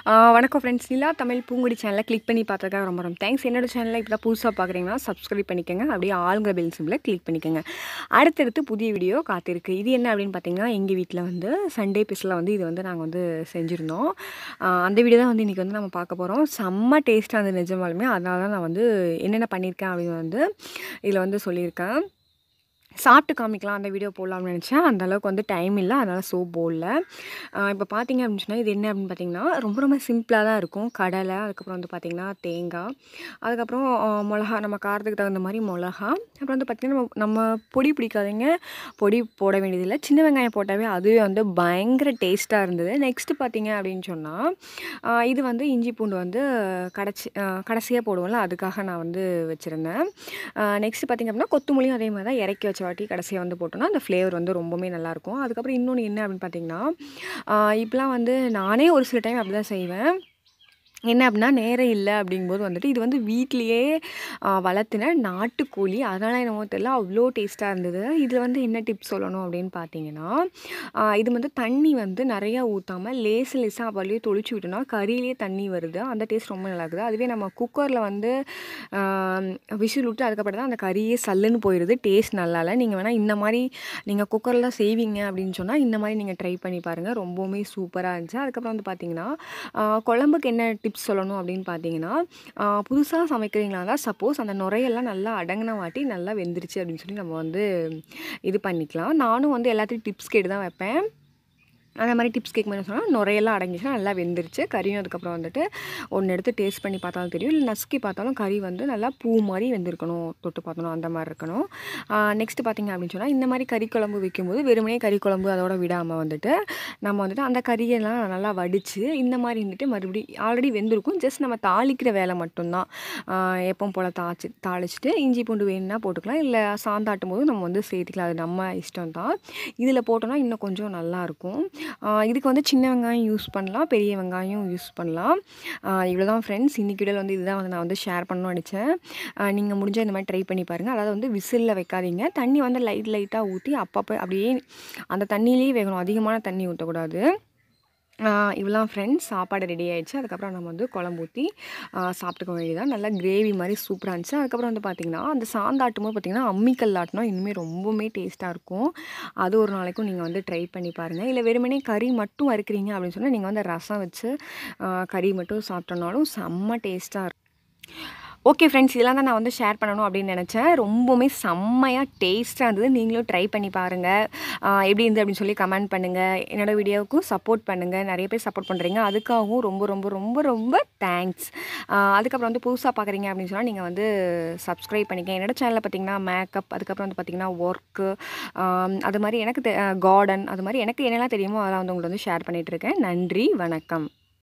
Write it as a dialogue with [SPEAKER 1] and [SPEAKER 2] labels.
[SPEAKER 1] வணக்கம் ஃப்ரெண்ட்ஸ் நிலா தமிழ் பூங்குடி சேனலை கிளிக் பண்ணி பார்த்ததுக்காக ரொம்ப ரொம்ப தேங்க்ஸ் என்னோட சேனலை இப்போ தான் புதுசாக பார்க்குறீங்கன்னா சப்ஸ்கிரைப் பண்ணிக்கோங்க அப்படியே ஆளுங்கிற பெல் சிம்பில் கிளிக் பண்ணிக்கோங்க அடுத்தடுத்து புதிய வீடியோ காத்திருக்கு இது என்ன அப்படின்னு பார்த்தீங்கன்னா எங்கள் வீட்டில் வந்து சண்டே பிஸில் வந்து இது வந்து நாங்கள் வந்து செஞ்சுருந்தோம் ஆஹ் அந்த வீடியோ தான் வந்து இன்றைக்கி வந்து நம்ம பார்க்க போகிறோம் செம்ம டேஸ்ட்டாக இருந்தது நிஜமாலுமே அதனால தான் நான் வந்து என்னென்ன பண்ணியிருக்கேன் அப்படின்னு வந்து இதில் வந்து சொல்லியிருக்கேன் சாப்பிட்டு காமிக்கலாம் அந்த வீடியோ போடலாம்னு நினச்சேன் அந்த அளவுக்கு வந்து டைம் இல்லை அதனால் சோப் போடல இப்போ பார்த்தீங்க அப்படின்னு சொன்னால் இது என்ன அப்படின்னு பார்த்தீங்கன்னா ரொம்ப ரொம்ப சிம்பிளாக தான் இருக்கும் கடலை அதுக்கப்புறம் வந்து பார்த்திங்கன்னா தேங்காய் அதுக்கப்புறம் ஆ, மிளகா நம்ம காரத்துக்கு தகுந்த மாதிரி மிளகா அப்புறம் வந்து பார்த்திங்கன்னா நம்ம நம்ம பொடி பிடிக்காதீங்க பொடி போட வேண்டியதில்லை சின்ன வெங்காயம் போட்டாவே அதுவே வந்து பயங்கர டேஸ்ட்டாக இருந்தது நெக்ஸ்ட்டு பார்த்தீங்க அப்படின்னு சொன்னால் இது வந்து இஞ்சி பூண்டு வந்து கடைச்சி கடைசியாக போடுவோம்ல அதுக்காக நான் வந்து வச்சுருந்தேன் நெக்ஸ்ட் பார்த்திங்க அப்படின்னா கொத்தமல்லியும் அதே மாதிரி தான் இறக்கி வச்ச வாட்டி கடைசியாக வந்து போட்டோம்னா அந்த ஃப்ளேவர் வந்து ரொம்பவுமே நல்லாயிருக்கும் அதுக்கப்புறம் இன்னொன்று என்ன அப்படின்னு பார்த்தீங்கன்னா இப்போலாம் வந்து நானே ஒரு சில டைம் அப்படி தான் செய்வேன் என்ன அப்படின்னா நேரம் இல்லை அப்படிங்கும்போது வந்துட்டு இது வந்து வீட்லேயே வளர்த்துன நாட்டுக்கோழி அதனால் என்னமோ தெரியல அவ்வளோ டேஸ்ட்டாக இருந்தது இதில் வந்து என்ன டிப்ஸ் சொல்லணும் அப்படின்னு பார்த்தீங்கன்னா ஆ, இது வந்து தண்ணி வந்து நிறையா ஊற்றாமல் லேசு லேசாக அப்படியே தொளிச்சு விட்டோம்னா கறியிலே தண்ணி வருது அந்த டேஸ்ட் ரொம்ப நல்லா இருக்குது அதுவே நம்ம குக்கரில் வந்து விசில் விட்டு அதுக்கப்புறம் தான் அந்த கறியே சல்லுன்னு போயிடுது டேஸ்ட் நல்லா இல்லை நீங்கள் வேணால் இந்த மாதிரி நீங்கள் குக்கரில் செய்வீங்க அப்படின்னு சொன்னால் இந்த மாதிரி நீங்கள் ட்ரை பண்ணி பாருங்கள் ரொம்பவுமே சூப்பராக இருந்துச்சு அதுக்கப்புறம் வந்து பார்த்தீங்கன்னா ஆ, குழம்புக்கு என்ன டிப்ஸ் சொல்லணும் அப்படின்னு பார்த்தீங்கன்னா புதுசாக சமைக்கிறீங்களா தான் சப்போஸ் அந்த நுரையெல்லாம் நல்லா அடங்கின வாட்டி நல்லா வெந்துருச்சு அப்படின்னு சொல்லி நம்ம வந்து இது பண்ணிக்கலாம் நானும் வந்து எல்லாத்தையும் டிப்ஸ் கேட்டு தான் வைப்பேன் அந்த மாதிரி டிப்ஸ் கேட்கும்போது சொன்னால் நுரையெல்லாம் அடங்கிச்சுன்னா நல்லா வெந்துருச்சு கறியும் அதுக்கப்புறம் வந்துட்டு ஒன்று எடுத்து டேஸ்ட் பண்ணி பார்த்தாலும் தெரியும் இல்லை நசுக்கி பார்த்தாலும் கறி வந்து நல்லா பூ மாதிரி வெந்திருக்கணும் தொட்டு பார்த்தணும் அந்த மாதிரி இருக்கணும் நெக்ஸ்ட் பார்த்தீங்க அப்படின்னு சொன்னால் இந்த மாதிரி கறி குழம்பு வைக்கும்போது வெறுமனே கறி குழம்பு அதோட விடாமல் வந்துட்டு நம்ம வந்துட்டு அந்த கறியெல்லாம் நல்லா வடித்து இந்த மாதிரி வந்துட்டு மறுபடியும் ஆல்ரெடி வெந்திருக்கும் ஜஸ்ட் நம்ம தாளிக்கிற வேலை மட்டும்தான் எப்பவும் போல் தாளிச்சு தாளிச்சிட்டு இஞ்சி பூண்டு வேணும்னா போட்டுக்கலாம் இல்லை சாந்தாட்டும் போது நம்ம வந்து சேர்த்துக்கலாம் அது நம்ம இஷ்டம் தான் இதில் போட்டோம்னா இன்னும் கொஞ்சம் நல்லாயிருக்கும் இதுக்கு வந்து சின்ன வெங்காயம் யூஸ் பண்ணலாம் பெரிய வெங்காயம் யூஸ் பண்ணலாம் இவ்வளோ தான் ஃப்ரெண்ட்ஸ் இன்றைக்கி வீடியோவில் வந்து இதுதான் வந்து நான் வந்து ஷேர் பண்ணணும்னு நினச்சேன் நீங்கள் முடிஞ்சால் இந்த மாதிரி ட்ரை பண்ணி பாருங்கள் அதாவது வந்து விசிலில் வைக்காதீங்க தண்ணி வந்து லைட் லைட்டாக ஊற்றி அப்பப்போ அப்படியே அந்த தண்ணியிலேயே வேகணும் அதிகமான தண்ணி ஊற்றக்கூடாது இவ்வளோ ஃப்ரெண்ட்ஸ் சாப்பாடு ரெடி ஆயிடுச்சு அதுக்கப்புறம் நம்ம வந்து குழம்பு ஊற்றி சாப்பிட்டுக்க வேண்டியதான் நல்லா கிரேவி மாதிரி சூப்பராக இருந்துச்சு அதுக்கப்புறம் வந்து பார்த்திங்கன்னா அந்த சாந்தாட்டும் போது பார்த்திங்கன்னா அம்மிக்கல் ஆட்டினா இனிமேல் ரொம்பவுமே டேஸ்ட்டாக இருக்கும் அது ஒரு நாளைக்கும் நீங்கள் வந்து ட்ரை பண்ணி பாருங்கள் இல்லை வெறுமனே கறி மட்டும் வறுக்கிறீங்க அப்படின்னு சொன்னால் நீங்கள் வந்து ரசம் வச்சு ஆ, கறி மட்டும் சாப்பிட்டோன்னாலும் செம்ம டேஸ்ட்டாக இருக்கும் ஓகே ஃப்ரெண்ட்ஸ் இதெல்லாம் தான் நான் வந்து ஷேர் பண்ணணும் அப்படின்னு நினச்சேன் ரொம்பவுமே செம்மையாக டேஸ்ட்டாக இருந்தது நீங்களும் ட்ரை பண்ணி பாருங்கள் ஆஹ் எப்படி இருந்து அப்படின்னு சொல்லி கமெண்ட் பண்ணுங்கள் என்னோடய வீடியோவுக்கும் சப்போர்ட் பண்ணுங்கள் நிறைய பேர் சப்போர்ட் பண்ணுறீங்க அதுக்காகவும் ரொம்ப ரொம்ப ரொம்ப ரொம்ப தேங்க்ஸ் அதுக்கப்புறம் வந்து புதுசாக பார்க்குறீங்க அப்படின்னு சொன்னால் நீங்கள் வந்து சப்ஸ்கிரைப் பண்ணிக்க என்னோட சேனலில் பார்த்தீங்கன்னா மேக்கப் அதுக்கப்புறம் வந்து பார்த்தீங்கன்னா ஒர்க்கு அது மாதிரி எனக்கு கார்டன் அது மாதிரி எனக்கு என்னெல்லாம் தெரியுமோ அதெல்லாம் வந்து உங்களுக்கு வந்து ஷேர் பண்ணிகிட்ருக்கேன் நன்றி வணக்கம்